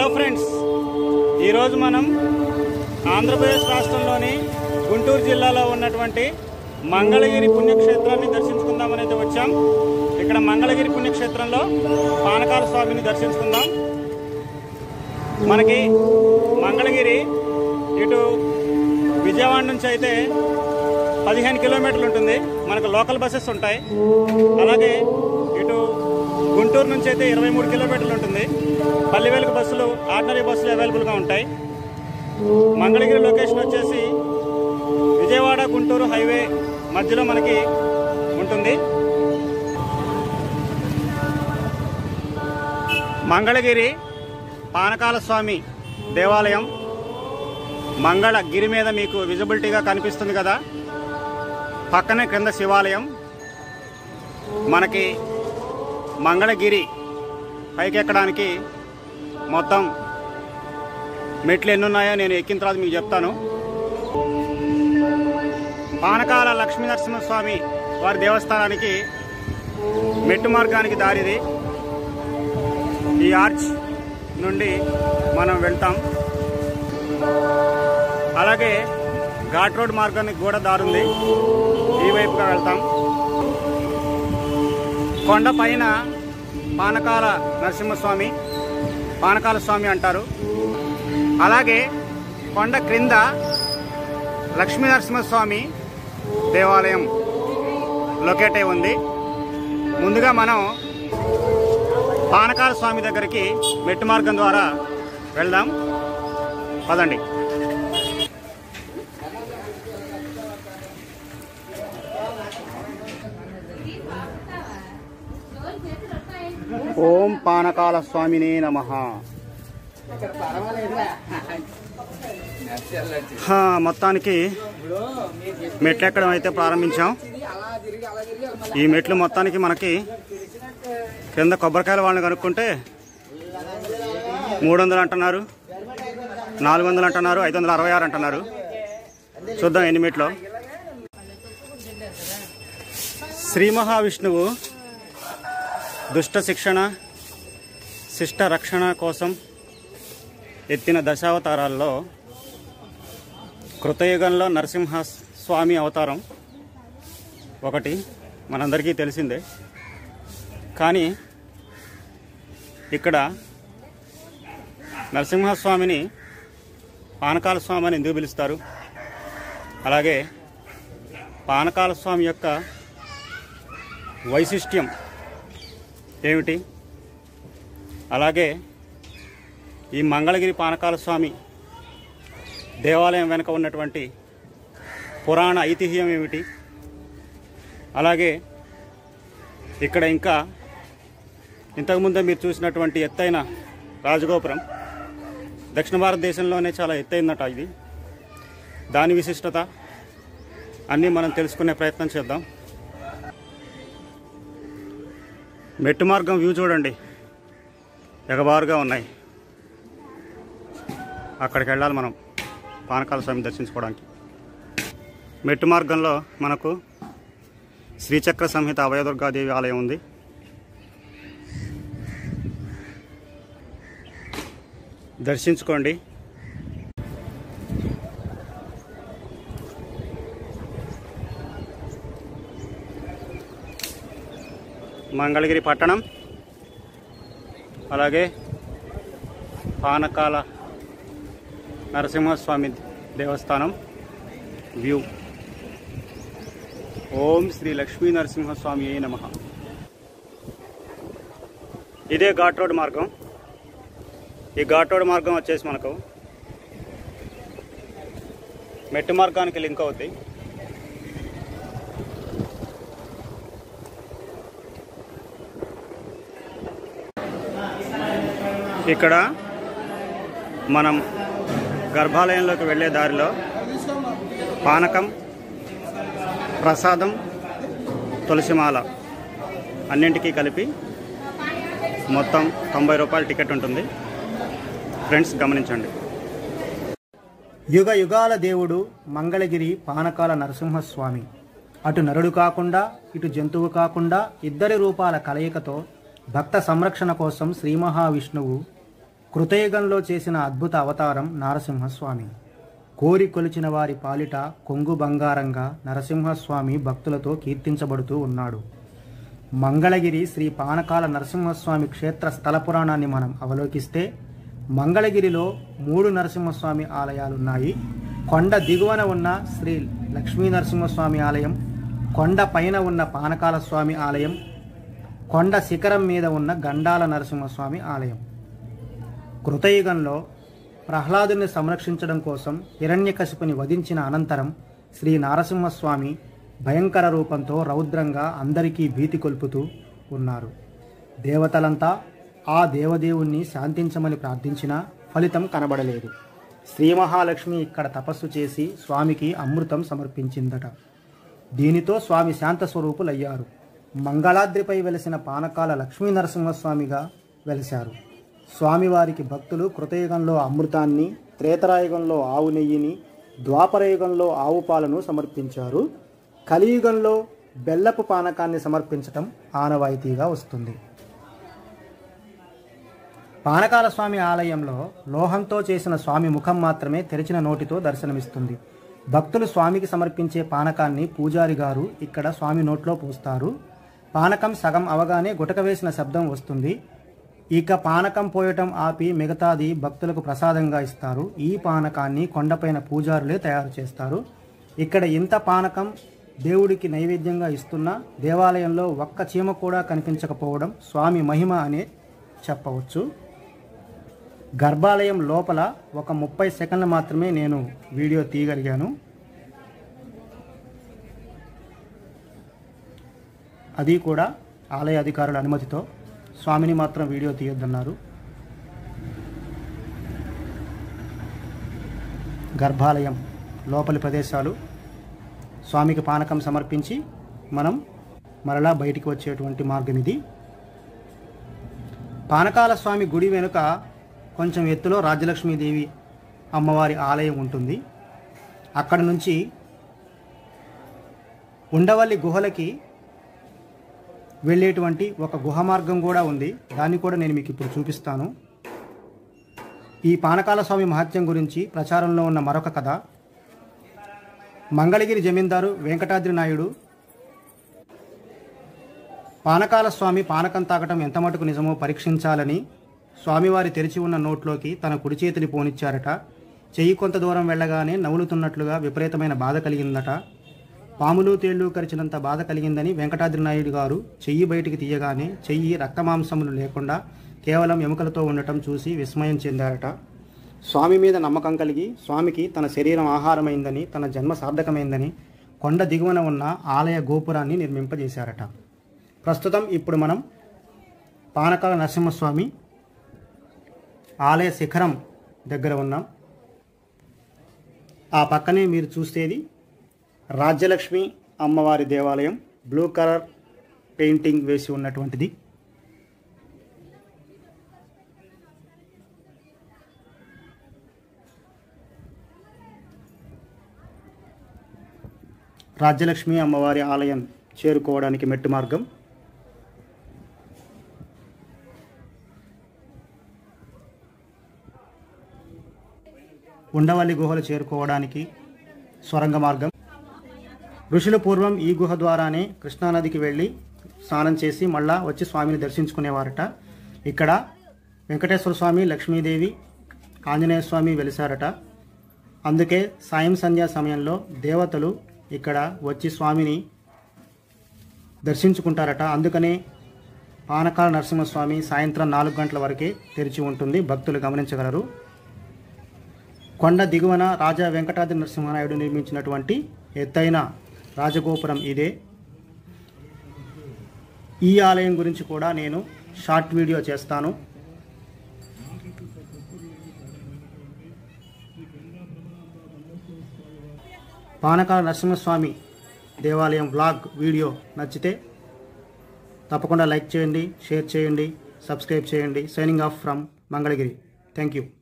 friends ఈరోజు మనం ఆంధ్రప్రదేశ్ రాష్ట్రంలోని గుంటూరు జిల్లాలో ఉన్నటువంటి మంగళగిరి పుణ్యక్షేత్రాన్ని దర్శించుకుందామని అయితే వచ్చాం ఇక్కడ మంగళగిరి పుణ్యక్షేత్రంలో పానకాల స్వామిని దర్శించుకుందాం మనకి మంగళగిరి ఇటు విజయవాడ నుంచి అయితే పదిహేను కిలోమీటర్లు ఉంటుంది మనకు లోకల్ బస్సెస్ ఉంటాయి అలాగే ఇటు గుంటూరు నుంచి అయితే ఇరవై మూడు కిలోమీటర్లు ఉంటుంది పల్లెవేలుగు బస్సులు ఆర్డినరీ బస్సులు అవైలబుల్గా ఉంటాయి మంగళగిరి లొకేషన్ వచ్చేసి విజయవాడ గుంటూరు హైవే మధ్యలో మనకి ఉంటుంది మంగళగిరి పానకాల స్వామి దేవాలయం మంగళగిరి మీద మీకు విజిబిలిటీగా కనిపిస్తుంది కదా పక్కనే క్రింద శివాలయం మనకి మంగళగిరి పైకి ఎక్కడానికి మొత్తం మెట్లు ఎన్ని ఉన్నాయో నేను ఎక్కిన తర్వాత మీకు చెప్తాను పానకాల లక్ష్మీ నరసింహస్వామి వారి దేవస్థానానికి మెట్టు మార్గానికి దారిది ఈ ఆర్చ్ నుండి మనం వెళ్తాం అలాగే ఘాట్ రోడ్ మార్గానికి కూడా దారుంది ఈ వైపుగా వెళ్తాం కొండ పైన పానకాల నరసింహస్వామి పానకాల స్వామి అంటారు అలాగే కొండ క్రింద లక్ష్మీ నరసింహస్వామి దేవాలయం లొకేట్ అయి ఉంది ముందుగా మనం పానకాల స్వామి దగ్గరికి మెట్టు మార్గం ద్వారా వెళ్దాం పదండి ఓం పానకాల స్వామినే నమ మొత్తానికి మెట్లు ఎక్కడం అయితే ప్రారంభించాం ఈ మెట్లు మొత్తానికి మనకి కింద కొబ్బరికాయల వాళ్ళని కనుక్కుంటే మూడు వందలు అంటున్నారు నాలుగు వందలు అంటున్నారు ఐదు వందల అరవై ఆరు అంటున్నారు చూద్దాం ఎన్ని మెట్లు శ్రీ మహావిష్ణువు దుష్ట శిక్షణ శిష్ట రక్షణ కోసం ఎత్తిన దశావతారాల్లో కృతయుగంలో నరసింహ స్వామి అవతారం ఒకటి మనందరికీ తెలిసిందే కానీ ఇక్కడ నరసింహస్వామిని పానకాల స్వామి అని ఎందుకు పిలుస్తారు అలాగే పానకాల స్వామి యొక్క వైశిష్ట్యం ఏమిటి అలాగే ఈ మంగళగిరి పానకాల స్వామి దేవాలయం వెనుక ఉన్నటువంటి పురాణ ఐతిహ్యం ఏమిటి అలాగే ఇక్కడ ఇంకా ఇంతకుముందే మీరు చూసినటువంటి ఎత్తైన రాజగోపురం దక్షిణ భారతదేశంలోనే చాలా ఎత్తైందట ఇది దాని విశిష్టత అన్నీ మనం తెలుసుకునే ప్రయత్నం చేద్దాం మెట్టు మార్గం వ్యూ చూడండి ఎగబారుగా ఉన్నాయి అక్కడికి వెళ్ళాలి మనం పానకాల స్వామి దర్శించుకోవడానికి మెట్టు మార్గంలో మనకు శ్రీచక్ర సంహిత అభయదుర్గాదేవి ఆలయం ఉంది దర్శించుకోండి మంగళగిరి పట్టణం అలాగే పానకాల నరసింహస్వామి దేవస్థానం వ్యూ ఓం శ్రీ లక్ష్మీ నరసింహస్వామి అయి నమ ఇదే ఘాట్ రోడ్ మార్గం ఈ ఘాట్ రోడ్ మార్గం వచ్చేసి మనకు మెట్టు మార్గానికి లింక్ అవుద్ది ఇక్కడ మనం గర్భాలయంలోకి వెళ్ళే దారిలో పానకం ప్రసాదం తులసిమాల అన్నింటికీ కలిపి మొత్తం తొంభై రూపాయల టికెట్ ఉంటుంది ఫ్రెండ్స్ గమనించండి యుగ యుగాల దేవుడు మంగళగిరి పానకాల నరసింహస్వామి అటు నరుడు కాకుండా ఇటు జంతువు కాకుండా ఇద్దరి రూపాల కలయికతో భక్త సంరక్షణ కోసం శ్రీ మహావిష్ణువు కృతయుగంలో చేసిన అద్భుత అవతారం నారసింహస్వామి కోరి కొలిచిన వారి పాలిట కొంగు బంగారంగా నరసింహస్వామి భక్తులతో కీర్తించబడుతూ ఉన్నాడు మంగళగిరి శ్రీ పానకాల నరసింహస్వామి క్షేత్ర స్థల పురాణాన్ని మనం అవలోకిస్తే మంగళగిరిలో మూడు నరసింహస్వామి ఆలయాలున్నాయి కొండ దిగువన ఉన్న శ్రీ లక్ష్మీ నరసింహస్వామి ఆలయం కొండ పైన ఉన్న పానకాల స్వామి ఆలయం కొండ శిఖరం మీద ఉన్న గండాల నరసింహస్వామి ఆలయం కృతయుగంలో ప్రహ్లాదుని సంరక్షించడం కోసం హిరణ్యకశిపుని వధించిన అనంతరం శ్రీ నారసింహస్వామి భయంకర రూపంతో రౌద్రంగా అందరికీ భీతి కొల్పుతూ ఉన్నారు దేవతలంతా ఆ దేవదేవుణ్ణి శాంతించమని ప్రార్థించినా ఫలితం కనబడలేదు శ్రీ మహాలక్ష్మి ఇక్కడ తపస్సు చేసి స్వామికి అమృతం సమర్పించిందట దీనితో స్వామి శాంత స్వరూపులయ్యారు మంగళాద్రిపై వెలిసిన పానకాల లక్ష్మీ నరసింహస్వామిగా వెలిశారు స్వామివారికి భక్తులు కృతయుగంలో అమృతాన్ని త్రేతరాయుగంలో ఆవు నెయ్యిని ద్వాపరయుగంలో ఆవు పాలను సమర్పించారు కలియుగంలో బెల్లపు పానకాన్ని సమర్పించటం ఆనవాయితీగా వస్తుంది పానకాల స్వామి ఆలయంలో లోహంతో చేసిన స్వామి ముఖం మాత్రమే తెరిచిన నోటితో దర్శనమిస్తుంది భక్తులు స్వామికి సమర్పించే పానకాన్ని పూజారి గారు ఇక్కడ స్వామి నోట్లో పూస్తారు పానకం సగం అవగానే గుటక వేసిన శబ్దం వస్తుంది ఇక పానకం పోయటం ఆపి మిగతాది భక్తులకు ప్రసాదంగా ఇస్తారు ఈ పానకాన్ని కొండపైన పూజారులే తయారు చేస్తారు ఇక్కడ ఇంత పానకం దేవుడికి నైవేద్యంగా ఇస్తున్నా దేవాలయంలో ఒక్క చీమ కూడా కనిపించకపోవడం స్వామి మహిమ అనే చెప్పవచ్చు గర్భాలయం లోపల ఒక ముప్పై సెకండ్లు మాత్రమే నేను వీడియో తీయగలిగాను అది కూడా ఆలయ అధికారుల అనుమతితో స్వామిని మాత్రం వీడియో తీయొద్దన్నారు గర్భాలయం లోపలి ప్రదేశాలు స్వామికి పానకం సమర్పించి మనం మరలా బయటికి వచ్చేటువంటి మార్గం ఇది పానకాల స్వామి గుడి వెనుక కొంచెం ఎత్తులో రాజ్యలక్ష్మీదేవి అమ్మవారి ఆలయం ఉంటుంది అక్కడ నుంచి ఉండవల్లి గుహలకి వెళ్ళేటువంటి ఒక గుహ మార్గం కూడా ఉంది దాన్ని కూడా నేను మీకు ఇప్పుడు చూపిస్తాను ఈ పానకాల స్వామి మహత్యం గురించి ప్రచారంలో ఉన్న మరొక కథ మంగళగిరి జమీందారు వెంకటాద్రి నాయుడు పానకాల స్వామి పానకం తాగటం ఎంత మటుకు నిజమో పరీక్షించాలని స్వామివారి తెరిచి ఉన్న నోట్లోకి తన కుడి చేతిని పోనిచ్చారట చెయ్యి కొంత దూరం వెళ్ళగానే నవ్వులుతున్నట్లుగా విపరీతమైన బాధ కలిగిందట పాములు తేళ్లు కరిచినంత బాధ కలిగిందని వెంకటాద్రి నాయుడు గారు చెయ్యి బయటికి తీయగానే చెయ్యి రక్తమాంసములు లేకుండా కేవలం ఎముకలతో ఉండటం చూసి విస్మయం చెందారట స్వామి మీద నమ్మకం కలిగి స్వామికి తన శరీరం ఆహారమైందని తన జన్మ సార్థకమైందని కొండ దిగువన ఉన్న ఆలయ గోపురాన్ని నిర్మింపజేశారట ప్రస్తుతం ఇప్పుడు మనం పానకాల నరసింహస్వామి ఆలయ శిఖరం దగ్గర ఉన్నాం ఆ పక్కనే మీరు చూసేది రాజ్యలక్ష్మి అమ్మవారి దేవాలయం బ్లూ కలర్ పెయింటింగ్ వేసి ఉన్నటువంటిది రాజ్యలక్ష్మి అమ్మవారి ఆలయం చేరుకోవడానికి మెట్టు మార్గం ఉండవల్లి గుహలు చేరుకోవడానికి సొరంగ మార్గం ఋషులు పూర్వం ఈ గుహ ద్వారానే కృష్ణానదికి వెళ్ళి స్నానం చేసి మళ్ళా వచ్చి స్వామిని దర్శించుకునేవారట ఇక్కడ వెంకటేశ్వర స్వామి లక్ష్మీదేవి ఆంజనేయ స్వామి వెలిసారట అందుకే సాయం సంధ్యా సమయంలో దేవతలు ఇక్కడ వచ్చి స్వామిని దర్శించుకుంటారట అందుకనే పానకాల నరసింహస్వామి సాయంత్రం నాలుగు గంటల వరకే తెరిచి ఉంటుంది భక్తులు గమనించగలరు కొండ దిగువన రాజా వెంకటాద్రి నరసింహనాయుడు నిర్మించినటువంటి ఎత్తైన రాజగోపురం ఇదే ఈ ఆలయం గురించి కూడా నేను షార్ట్ వీడియో చేస్తాను పానకాల నరసింహస్వామి దేవాలయం వ్లాగ్ వీడియో నచ్చితే తప్పకుండా లైక్ చేయండి షేర్ చేయండి సబ్స్క్రైబ్ చేయండి signing off from Mangalagiri thank you